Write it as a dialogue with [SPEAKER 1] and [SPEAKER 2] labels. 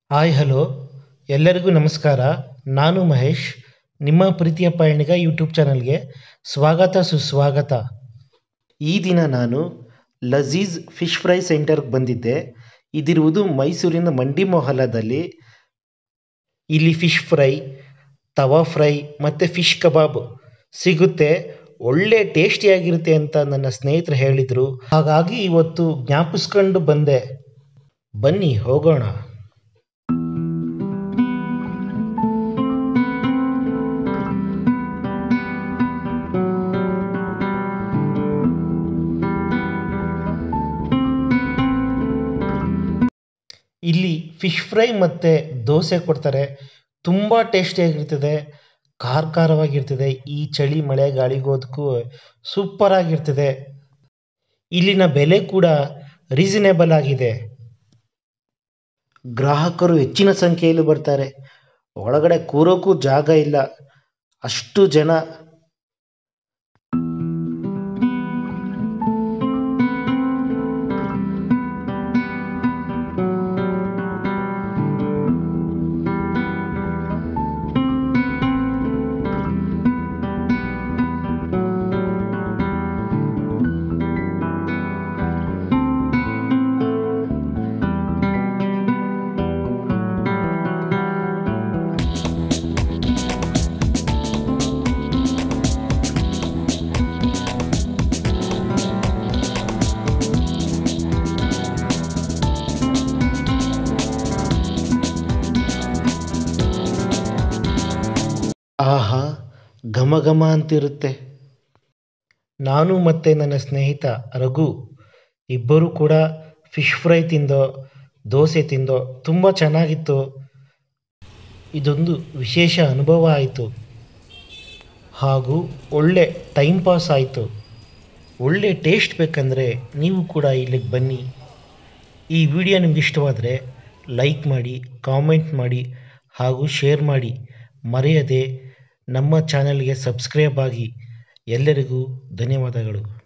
[SPEAKER 1] hi hello ಎಲ್ಲರಿಗೂ ನಮಸ್ಕಾರ ನಾನು ಮಹೇಶ್ ನಿಮ್ಮ ಪ್ರೀತಿಯ ಪಯಣಿಗ ಯೂಟ್ಯೂಬ್ ಚಾನಲ್ಗೆ ಸ್ವಾಗತ ಸುಸ್ವಾಗತ ಈ ದಿನ ನಾನು ಲಜೀಜ್ ಫಿಶ್ ಫ್ರೈ ಸೆಂಟರ್ಗೆ ಬಂದಿದ್ದೆ ಇದಿರುವುದು ಮೈಸೂರಿನ ಮಂಡಿ ಮೊಹಲ್ಲಾದಲ್ಲಿ ಇಲ್ಲಿ ಫಿಶ್ ಫ್ರೈ ತವಾ ಫ್ರೈ ಮತ್ತು ಫಿಶ್ ಕಬಾಬ್ ಸಿಗುತ್ತೆ ಒಳ್ಳೆ ಟೇಸ್ಟಿಯಾಗಿರುತ್ತೆ ಅಂತ ನನ್ನ ಸ್ನೇಹಿತರು ಹೇಳಿದರು ಹಾಗಾಗಿ ಇವತ್ತು ಜ್ಞಾಪಿಸ್ಕೊಂಡು ಬಂದೆ ಬನ್ನಿ ಹೋಗೋಣ ಇಲ್ಲಿ ಫಿಶ್ ಫ್ರೈ ಮತ್ತು ದೋಸೆ ಕೊಡ್ತಾರೆ ತುಂಬ ಟೇಸ್ಟಿಯಾಗಿರ್ತದೆ ಖಾರ ಖಾರವಾಗಿರ್ತದೆ ಈ ಚಳಿ ಮಳೆ ಗಾಳಿಗೋದಕ್ಕೂ ಸೂಪರಾಗಿರ್ತದೆ ಇಲ್ಲಿನ ಬೆಲೆ ಕೂಡ ರೀಸನೇಬಲ್ ಆಗಿದೆ ಗ್ರಾಹಕರು ಹೆಚ್ಚಿನ ಸಂಖ್ಯೆಯಲ್ಲಿ ಬರ್ತಾರೆ ಒಳಗಡೆ ಕೂರೋಕ್ಕೂ ಜಾಗ ಇಲ್ಲ ಅಷ್ಟು ಜನ ಆಹಾ ಘಮ ಘಮ ಅಂತಿರುತ್ತೆ ನಾನು ಮತ್ತು ನನ್ನ ಸ್ನೇಹಿತ ರಘು ಇಬ್ಬರೂ ಕೂಡ ಫಿಶ್ ಫ್ರೈ ತಿಂದೋ ದೋಸೆ ತಿಂದೋ ತುಂಬ ಚೆನ್ನಾಗಿತ್ತು ಇದೊಂದು ವಿಶೇಷ ಅನುಭವ ಆಯಿತು ಹಾಗೂ ಒಳ್ಳೆ ಟೈಮ್ ಪಾಸ್ ಆಯಿತು ಒಳ್ಳೆ ಟೇಸ್ಟ್ ಬೇಕಂದರೆ ನೀವು ಕೂಡ ಇಲ್ಲಿಗೆ ಬನ್ನಿ ಈ ವಿಡಿಯೋ ನಿಮ್ಗೆ ಇಷ್ಟವಾದರೆ ಲೈಕ್ ಮಾಡಿ ಕಾಮೆಂಟ್ ಮಾಡಿ ಹಾಗೂ ಶೇರ್ ಮಾಡಿ ಮರೆಯದೆ ನಮ್ಮ ಚಾನಲ್ಗೆ ಸಬ್ಸ್ಕ್ರೈಬ್ ಆಗಿ ಎಲ್ಲರಿಗೂ ಧನ್ಯವಾದಗಳು